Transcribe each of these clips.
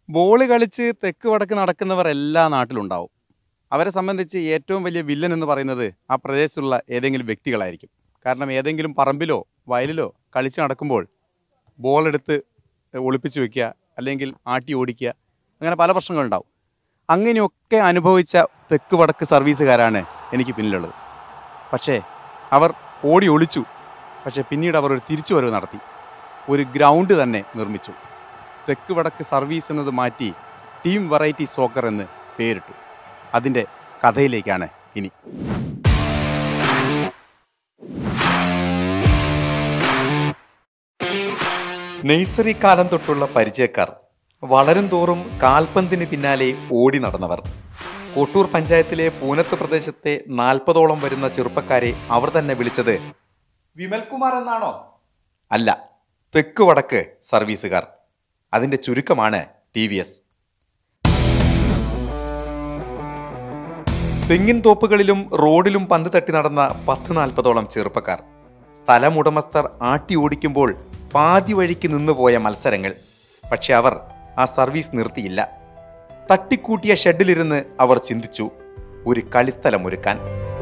ball കളിച്ച് തെക്ക് വടക്ക് നടക്കുന്നവർ എല്ലാ നാട്ടിലുണ്ടാവും അവരെ സംബന്ധിച്ച് ഏറ്റവും വലിയ വില്ലൻ എന്ന് പറയുന്നത് ആ പ്രദേശത്തുള്ള ഏതെങ്കിലും വ്യക്തികളായിരിക്കും കാരണം ഏതെങ്കിലും പറമ്പിലോ വയലിലോ കളിച്ച് നടക്കുമ്പോൾ ബോൾ എടുത്ത് ഒളിപ്പിച്ച് വെക്കുക അല്ലെങ്കിൽ ആട്ടി ഓടിക്കുക അങ്ങനെ പല പ്രശ്നങ്ങളുണ്ടാവും അങ്ങനെയൊക്കെ അനുഭവിച്ച തെക്ക് വടക്ക് സർവീസുകാരാണ് എനിക്ക് പിന്നിലുള്ളത് പക്ഷേ അവർ ഓടി ഒളിച്ചു പക്ഷേ പിന്നീട് അവർ ഒരു തിരിച്ചുവരവ് നടത്തി ഒരു ഗ്രൗണ്ട് തന്നെ നിർമ്മിച്ചു തെക്ക് വടക്ക് സർവീസ് എന്നത് മാറ്റി ടീം വെറൈറ്റി സോക്കർ എന്ന് പേരിട്ടു അതിൻ്റെ കഥയിലേക്കാണ് ഇനി നെയ്സറി കാലം തൊട്ടുള്ള പരിചയക്കാർ വളരും തോറും കാൽപന്തിന് പിന്നാലെ ഓടി നടന്നവർ കോട്ടൂർ പഞ്ചായത്തിലെ പൂനത്ത് പ്രദേശത്തെ നാൽപ്പതോളം വരുന്ന ചെറുപ്പക്കാരെ അവർ തന്നെ വിളിച്ചത് വിമൽകുമാർ എന്നാണോ അല്ല തെക്ക് വടക്ക് സർവീസുകാർ അതിന്റെ ചുരുക്കമാണ് ടി വി എസ് തെങ്ങിൻ തോപ്പുകളിലും റോഡിലും പന്ത് തട്ടി നടന്ന പത്ത് നാൽപ്പതോളം ചെറുപ്പക്കാർ സ്ഥലമുടമസ്ഥർ ആട്ടി ഓടിക്കുമ്പോൾ പാതി വഴിക്ക് നിന്നുപോയ മത്സരങ്ങൾ പക്ഷെ അവർ ആ സർവീസ് നിർത്തിയില്ല തട്ടിക്കൂട്ടിയ ഷെഡിലിരുന്ന് അവർ ചിന്തിച്ചു ഒരു കളിസ്ഥലം ഒരുക്കാൻ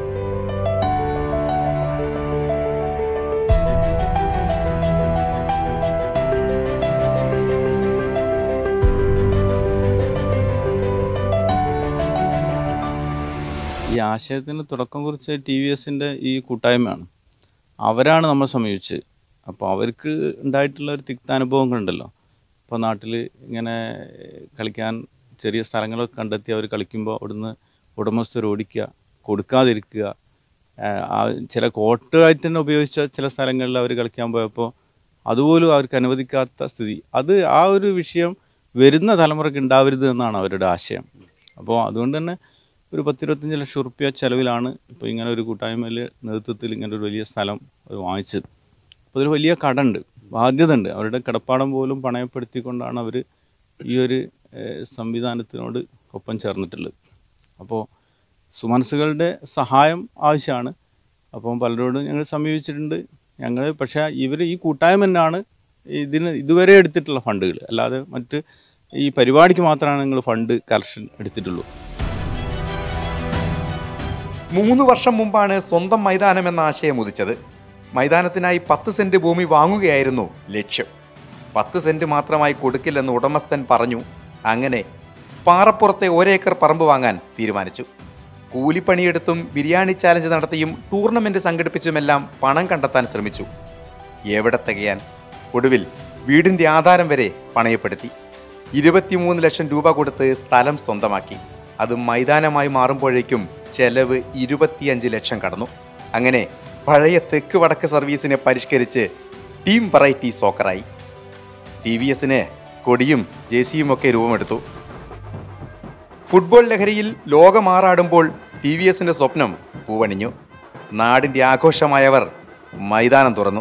ഈ ആശയത്തിന് തുടക്കം കുറിച്ച ടി വി എസിൻ്റെ ഈ കൂട്ടായ്മയാണ് അവരാണ് നമ്മൾ സമീപിച്ചത് അപ്പോൾ അവർക്ക് ഉണ്ടായിട്ടുള്ള ഒരു തിക്താനുഭവങ്ങളുണ്ടല്ലോ ഇപ്പോൾ നാട്ടിൽ ഇങ്ങനെ കളിക്കാൻ ചെറിയ സ്ഥലങ്ങളൊക്കെ കണ്ടെത്തി അവർ കളിക്കുമ്പോൾ അവിടുന്ന് ഉടമസ്ഥർ ഓടിക്കുക കൊടുക്കാതിരിക്കുക ആഹ് ആ ചില കോട്ടായിട്ട് തന്നെ ഉപയോഗിച്ച ചില സ്ഥലങ്ങളിൽ അവർ കളിക്കാൻ പോയപ്പോൾ അതുപോലും അവർക്ക് അനുവദിക്കാത്ത സ്ഥിതി അത് ആ ഒരു വിഷയം വരുന്ന തലമുറയ്ക്ക് ഉണ്ടാവരുത് എന്നാണ് അവരുടെ ആശയം അപ്പോൾ അതുകൊണ്ട് തന്നെ ഒരു പത്തിരുപത്തഞ്ച് ലക്ഷം റുപ്യ ചെലവിലാണ് ഇപ്പോൾ ഇങ്ങനെ ഒരു കൂട്ടായ്മയിൽ നേതൃത്വത്തിൽ ഇങ്ങനെ ഒരു വലിയ സ്ഥലം അവർ വാങ്ങിച്ചത് അപ്പോൾ അതിൽ വലിയ കടമുണ്ട് ബാധ്യത ഉണ്ട് അവരുടെ കിടപ്പാടം പോലും പണയപ്പെടുത്തിക്കൊണ്ടാണ് അവർ ഈ ഒരു ഏഹ്, സംവിധാനത്തിനോട് ഒപ്പം ചേർന്നിട്ടുള്ളത് അപ്പോൾ സുമനസ്സുകളുടെ സഹായം ആവശ്യമാണ് അപ്പം പലരോടും ഞങ്ങൾ സമീപിച്ചിട്ടുണ്ട് ഞങ്ങൾ പക്ഷേ ഇവർ ഈ കൂട്ടായ്മ തന്നെയാണ് ഇതിന് ഇതുവരെ എടുത്തിട്ടുള്ള ഫണ്ടുകൾ അല്ലാതെ മറ്റ് ഈ പരിപാടിക്ക് മാത്രമാണ് ഞങ്ങൾ ഫണ്ട് കളക്ഷൻ എടുത്തിട്ടുള്ളൂ മൂന്ന് വർഷം മുമ്പാണ് സ്വന്തം മൈതാനം എന്ന ആശയം ഉദിച്ചത് മൈതാനത്തിനായി പത്ത് സെന്റ് ഭൂമി വാങ്ങുകയായിരുന്നു ലക്ഷ്യം പത്ത് സെന്റ് മാത്രമായി കൊടുക്കില്ലെന്ന് ഉടമസ്ഥൻ പറഞ്ഞു അങ്ങനെ പാറപ്പുറത്തെ ഒരേക്കർ പറമ്പ് വാങ്ങാൻ തീരുമാനിച്ചു കൂലിപ്പണിയെടുത്തും ബിരിയാണി ചാലഞ്ച് നടത്തിയും ടൂർണമെന്റ് സംഘടിപ്പിച്ചുമെല്ലാം പണം കണ്ടെത്താൻ ശ്രമിച്ചു എവിടെ തികയാൻ ഒടുവിൽ വീടിന്റെ ആധാരം വരെ പണയപ്പെടുത്തി ഇരുപത്തിമൂന്ന് ലക്ഷം രൂപ കൊടുത്ത് സ്ഥലം സ്വന്തമാക്കി അത് മൈതാനമായി മാറുമ്പോഴേക്കും ചെലവ് ഇരുപത്തിയഞ്ച് ലക്ഷം കടന്നു അങ്ങനെ പഴയ തെക്ക് വടക്ക് സർവീസിനെ പരിഷ്കരിച്ച് ടീം വെറൈറ്റി സോക്കറായി ടി വി എസിന് കൊടിയും ജേസിയും ഒക്കെ രൂപമെടുത്തു ഫുട്ബോൾ ലഹരിയിൽ ലോകമാറാടുമ്പോൾ ടി വി എസിന്റെ സ്വപ്നം പൂവണിഞ്ഞു നാടിന്റെ ആഘോഷമായവർ മൈതാനം തുറന്നു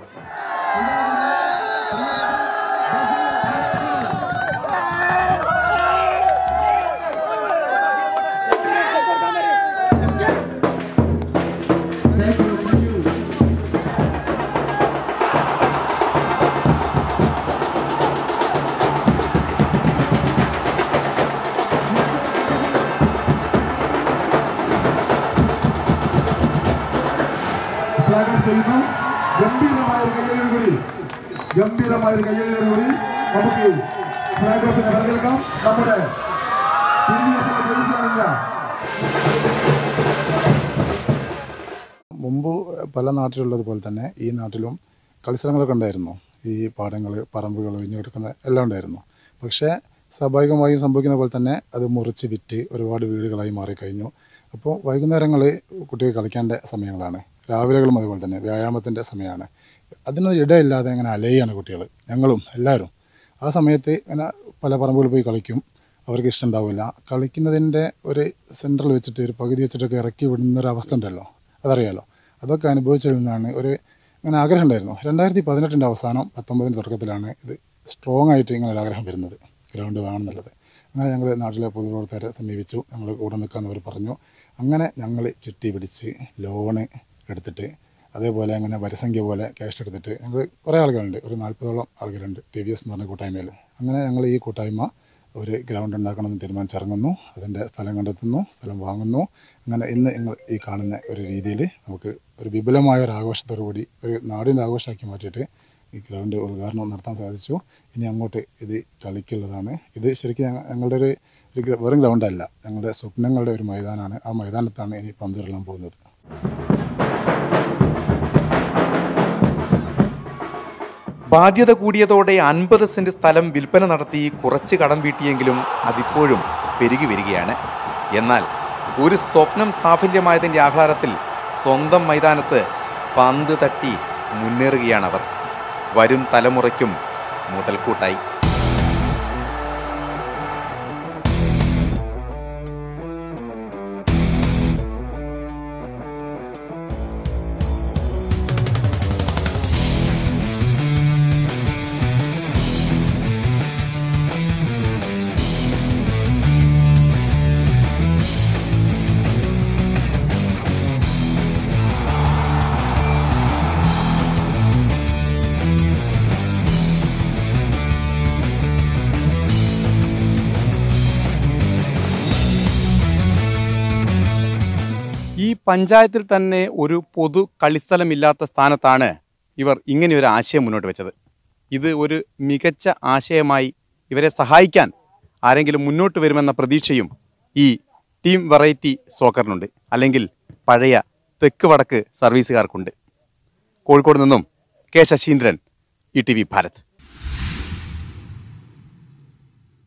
സ്വാഗതം ചെയ്യുന്നു ഗംഭീരമായ ഒരു കയ്യടിയോട് കൂടി ഗംഭീരമായ ഒരു കയ്യടിയോട് കൂടി നമുക്ക് ഫ്ലാഗ് ഓഫിനെ വരവേൽക്കാം നമ്മുടെ TVS ന്റെ ജേഴ്സി അണിഞ്ഞ മുമ്പ് പല നാട്ടിലുള്ളതുപോലെ തന്നെ ഈ നാട്ടിലും കളിസ്ഥലങ്ങളൊക്കെ ഉണ്ടായിരുന്നു ഈ പാടങ്ങൾ പറമ്പുകൾ ഒഴിഞ്ഞു കിടക്കുന്ന എല്ലാം ഉണ്ടായിരുന്നു പക്ഷേ സ്വാഭാവികമായും സംഭവിക്കുന്ന പോലെ തന്നെ അത് മുറിച്ച് വിറ്റ് ഒരുപാട് വീടുകളായി മാറിക്കഴിഞ്ഞു അപ്പോൾ വൈകുന്നേരങ്ങളിൽ കുട്ടികൾ കളിക്കേണ്ട സമയങ്ങളാണ് രാവിലെകളും അതുപോലെ തന്നെ വ്യായാമത്തിൻ്റെ സമയമാണ് അതിനൊരു ഇടയില്ലാതെ ഇങ്ങനെ അലയാണ് കുട്ടികൾ ഞങ്ങളും എല്ലാവരും ആ സമയത്ത് ഇങ്ങനെ പല പറമ്പുകളിൽ പോയി കളിക്കും അവർക്ക് ഇഷ്ടം ഉണ്ടാവില്ല കളിക്കുന്നതിൻ്റെ ഒരു സെൻറ്ററിൽ വെച്ചിട്ട് ഒരു പകുതി വെച്ചിട്ടൊക്കെ ഇറക്കി വിടുന്ന ഒരു അവസ്ഥ ഉണ്ടല്ലോ അതറിയാലോ അതൊക്കെ അനുഭവിച്ചതിൽ നിന്നാണ് ഒരു ഇങ്ങനെ ആഗ്രഹം ഉണ്ടായിരുന്നു രണ്ടായിരത്തി പതിനെട്ടിൻ്റെ അവസാനം പത്തൊമ്പതിൻ്റെ തുടക്കത്തിലാണ് ഇത് സ്ട്രോങ് ആയിട്ട് ഇങ്ങനെ ഒരു ആഗ്രഹം വരുന്നത് ഗ്രൗണ്ട് വേണമെന്നുള്ളത് അങ്ങനെ ഞങ്ങൾ നാട്ടിലെ പൊതുപ്രവർത്തകരെ സമീപിച്ചു ഞങ്ങൾ കൂടെ നിൽക്കാമെന്ന് അവർ പറഞ്ഞു അങ്ങനെ ഞങ്ങൾ ചിട്ടി പിടിച്ച് ലോണ് എടുത്തിട്ട് അതേപോലെ അങ്ങനെ വരസംഖ്യ പോലെ ക്യാഷ് എടുത്തിട്ട് ഞങ്ങൾ കുറേ ആളുകളുണ്ട് ഒരു നാൽപ്പതോളം ആളുകളുണ്ട് ടി വി എസ് എന്ന് പറഞ്ഞ കൂട്ടായ്മയിൽ അങ്ങനെ ഞങ്ങൾ ഈ കൂട്ടായ്മ ഒരു ഗ്രൗണ്ട് ഉണ്ടാക്കണമെന്ന് തീരുമാനിച്ചിറങ്ങുന്നു അതിൻ്റെ സ്ഥലം കണ്ടെത്തുന്നു സ്ഥലം വാങ്ങുന്നു അങ്ങനെ ഇന്ന് നിങ്ങൾ ഈ കാണുന്ന ഒരു രീതിയിൽ നമുക്ക് ഒരു വിപുലമായ ഒരു ആഘോഷത്തോടു കൂടി ഒരു നാടിൻ്റെ ആഘോഷമാക്കി മാറ്റിയിട്ട് ഈ ഗ്രൗണ്ട് ഉദ്ഘാടനം നടത്താൻ സാധിച്ചു ഇനി അങ്ങോട്ട് ഇത് കളിക്കുള്ളതാണ് ഇത് ശരിക്കും ഞങ്ങ- ഞങ്ങളുടെ ഒരു ഒരു ഗ്ര- വെറും ഗ്രൗണ്ടല്ല ഞങ്ങളുടെ സ്വപ്നങ്ങളുടെ ഒരു മൈതാനമാണ് ആ മൈതാനത്താണ് ഇനി പന്തിറങ്ങാൻ പോകുന്നത് ബാധ്യത കൂടിയതോടെ അൻപത് സെന്റ് സ്ഥലം വിൽപ്പന നടത്തി കുറച്ച് കടം വീട്ടിയെങ്കിലും അതിപ്പോഴും പെരുകി വരികയാണ് എന്നാൽ ഒരു സ്വപ്നം സാഫല്യമായതിൻ്റെ ആഹ്ലാദത്തിൽ സ്വന്തം മൈതാനത്ത് പന്ത് തട്ടി മുന്നേറുകയാണവർ വരും തലമുറയ്ക്കും മുതൽക്കൂട്ടായി ഈ പഞ്ചായത്തിൽ തന്നെ ഒരു പൊതു കളിസ്ഥലമില്ലാത്ത സ്ഥാനത്താണ് ഇവർ ഇങ്ങനെ ഒരു ആശയം മുന്നോട്ട് വെച്ചത് ഇത് ഒരു മികച്ച ആശയമായി ഇവരെ സഹായിക്കാൻ ആരെങ്കിലും മുന്നോട്ട് വരുമെന്ന പ്രതീക്ഷയും ഈ ടീം വെറൈറ്റി സോക്കറിനുണ്ട് അല്ലെങ്കിൽ പഴയ തെക്ക് വടക്ക് സർവീസുകാർക്കുണ്ട് കോഴിക്കോട് നിന്നും K Saseendran E T V Bharat